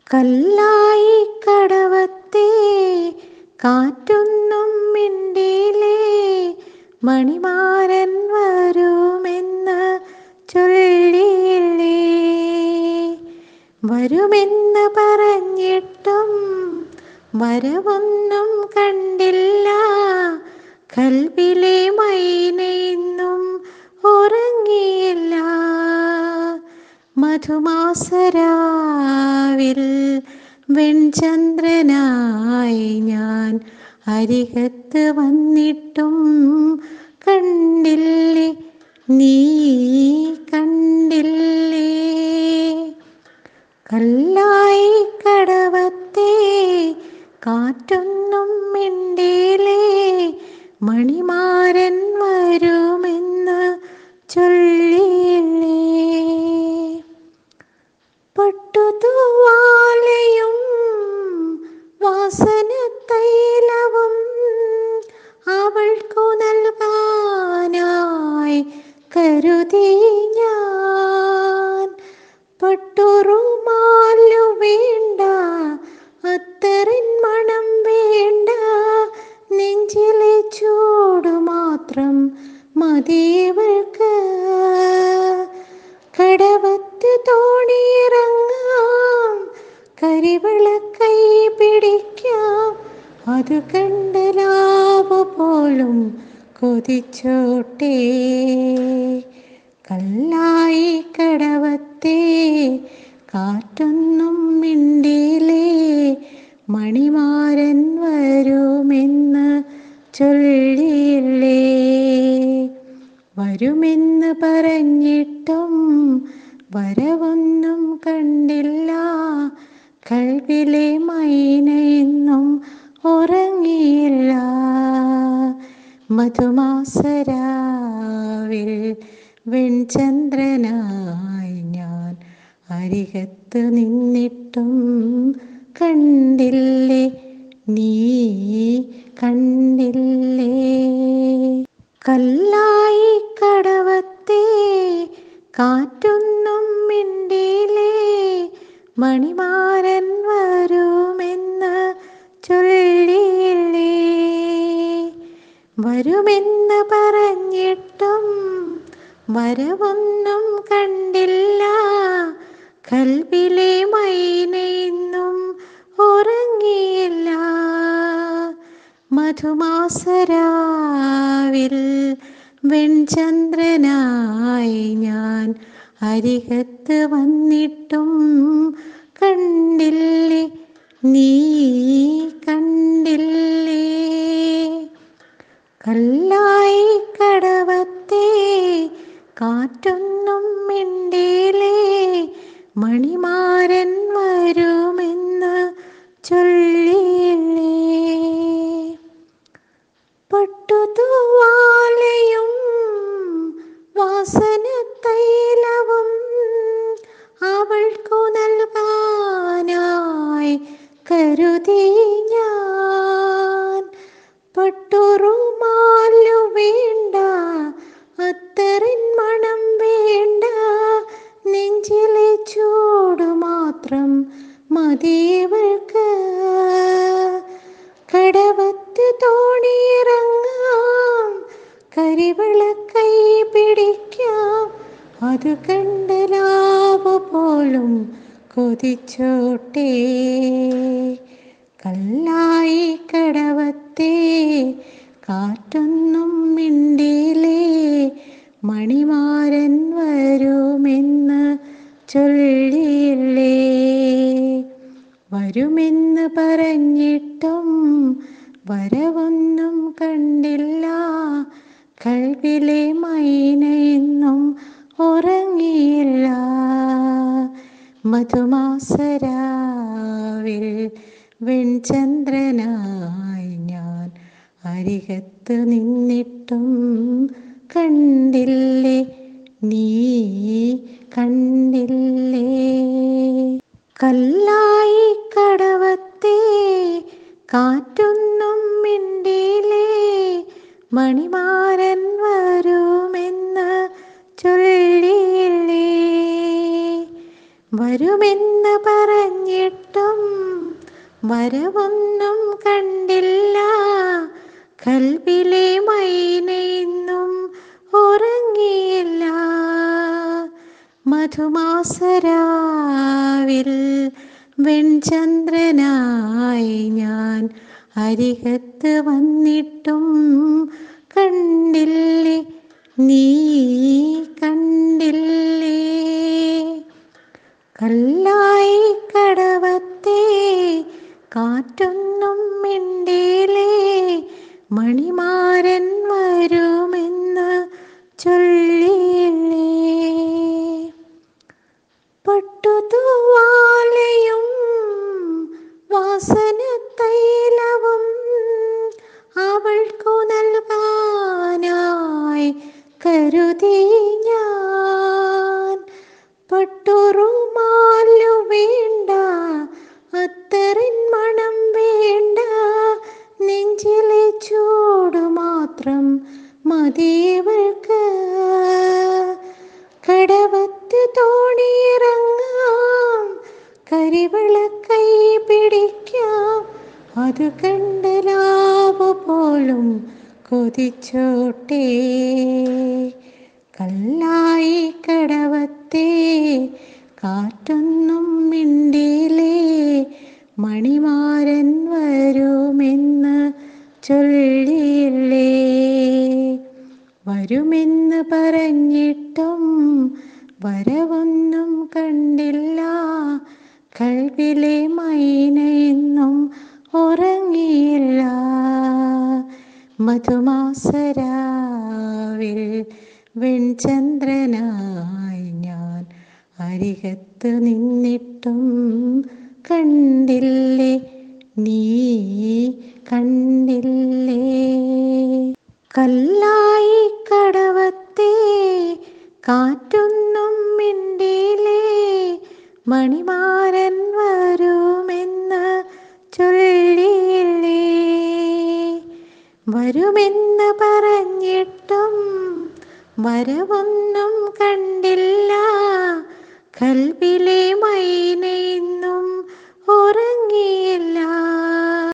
കല്ലായി കടവത്തെ കാറ്റൊന്നും മിണ്ടിലേ മണിമാരൻ വരുമെന്ന് ചൊല്ലിയില്ലേ വരുമെന്ന് പറഞ്ഞിട്ടും വരവൊന്നും കണ്ടില്ല കൽവിലെ മൈനയിന്നും ഉറങ്ങിയില്ല മധുമാസരാവിൽ വെൺചന്ദ്രനായി ഞാൻ അരികത്ത് വന്നിട്ടും കണ്ടില്ലേ നീ കണ്ടില്ലേ കല്ലായി കടവത്തെ കാറ്റൊന്നും മിണ്ടിലേ മണിമാരൻ വരുമെന്ന് ചൊല്ലിയില്ലേ പട്ടുതൂവാലയും വാസന തൈലവും അവൾക്കു നൽകാനായി കരുതി ഞാൻ പട്ടുറുമാലു വേണ്ട അത്തറിൻ മണം വേണ്ട നെഞ്ചിലെ ചൂട് മാത്രം മതിയവൾക്ക് കടവത്ത് തോണിയിറങ്ങാം കരിവിളക്കൈ പിടിക്കാം അത് കണ്ട ലാഭ പോലും കൊതിച്ചോട്ടെ കല്ലായി കടവത്തെ കാറ്റൊന്നും മിണ്ടിലേ മണിമാരൻ വരുമെന്ന് ചൊല്ലിയില്ലേ വരുമെന്ന് പറഞ്ഞിട്ടും വരവൊന്നും കണ്ടില്ല കൽവിലെ മൈനയെന്നും ഉറങ്ങിയില്ല മധുമാസരാവിൽ വെൺചന്ദ്രനായി ഞാൻ അരികത്ത് നിന്നിട്ടും കണ്ടില്ലേ നീ കണ്ടില്ലേ കല്ലായി കടവത്തെ കാറ്റൊന്നും മിണ്ടിലേ മണിമാരൻ വരുമെന്ന് ചൊല്ലിയില്ലേ വരുമെന്ന് പറഞ്ഞിട്ടും വരവൊന്നും കണ്ടില്ല കൽവിലെ മൈനയെന്നും ഉറങ്ങിയില്ല മധുമാസരാവിൽ വെൺചന്ദ്രനായി ഞാൻ അരികത്ത് വന്നിട്ടും കണ്ടില്ലേ നീ കണ്ടില്ലേ കല്ലായി കടവത്തെ കാറ്റൊന്നും മിണ്ടിലേ മണിമാരൻ വരുമെന്ന് ചൊല്ലിയില്ലേ പട്ടുതൂവാലയും വാസന തൈലവും അവൾക്കു നൽകാനായി കരുതി ഞാൻ പട്ടുറുമാലു വേണ്ട അത്തറിൻ മണം വേണ്ട നെഞ്ചിലെ ചൂട് മാത്രം മതിയവൾക്ക് കടവത്ത് തോണിയിറങ്ങാം കരിവിളക്കൈ പിടിക്കാം അത് കണ്ട ലാഭ പോലും കൊതിച്ചോട്ടെ കല്ലായി കടവത്തെ കാറ്റൊന്നും മിണ്ടിലേ മണിമാരൻ വരുമെന്ന് ചൊല്ലിയില്ലേ വരുമെന്ന് പറഞ്ഞിട്ടും വരവൊന്നും കണ്ടില്ല കൽവിലെ മൈനയെന്നും ഉറങ്ങിയില്ല മധുമാസരാവിൽ വെൺചന്ദ്രനായി ഞാൻ അരികത്ത് നിന്നിട്ടും കണ്ടില്ലേ നീ കണ്ടില്ലേ കല്ലായി കടവത്തെ കാറ്റൊന്നും മിണ്ടിലേ മണിമാരൻ വരുമെന്ന് ചൊല്ലിയില്ലേ വരുമെന്ന് പറഞ്ഞിട്ടോ വരവൊന്നും കണ്ടില്ല കൽവിലെ മൈനയിന്നും ഉറങ്ങിയില്ല മധുമാസരാവിൽ വെൺചന്ദ്രനായി ഞാൻ അരികത്ത് വന്നിട്ടും കണ്ടില്ലേ നീ കണ്ടില്ലേ കല്ലായി കടവത്തെ കാറ്റൊന്നും മിണ്ടേലേ മണിമാരൻ വരുമെന്ന് ചൊല്ലിയില്ലേ പട്ടുതൂവാലയും വാസന തൈലവും അവൾക്കു നൽകാനായി കരുതി ഞാൻ പട്ടുറുമാലു വേണ്ട അത്തറിൻ മണം വേണ്ട നെഞ്ചിലെ ചൂട് മാത്രം മതിയവൾക്ക് കടവത്ത് തോണിയിറങ്ങാം കരിവിളക്കൈ പിടിക്കാം അത് കണ്ട ലാവ് പോലും കൊതിച്ചോട്ടെ കല്ലായി കടവത്തെ കാറ്റൊന്നും മിണ്ടിയിലേ മണിമാരൻ വരുമെന്ന് ചൊല്ലിയില്ലേ വരുമെന്ന് പറഞ്ഞിട്ടും വരവൊന്നും കണ്ടില്ല കൽവിലെ മൈനയെന്നും ഉറങ്ങിയില്ല മധുമാസരാവിൽ വെൺചന്ദ്രനായി ഞാൻ അരികത്ത് നിന്നിട്ടും കണ്ടില്ലേ നീ കണ്ടില്ലേ കല്ലായി കടവത്തെ കാറ്റൊന്നും മിണ്ടിയിലേ മണിമാരൻ വരുമെന്ന് ചൊല്ലിയില്ലേ വരുമെന്ന് പറഞ്ഞിട്ടും വരവൊന്നും കണ്ടില്ല കൽവിലെ മൈനയിന്നും ഉറങ്ങിയില്ല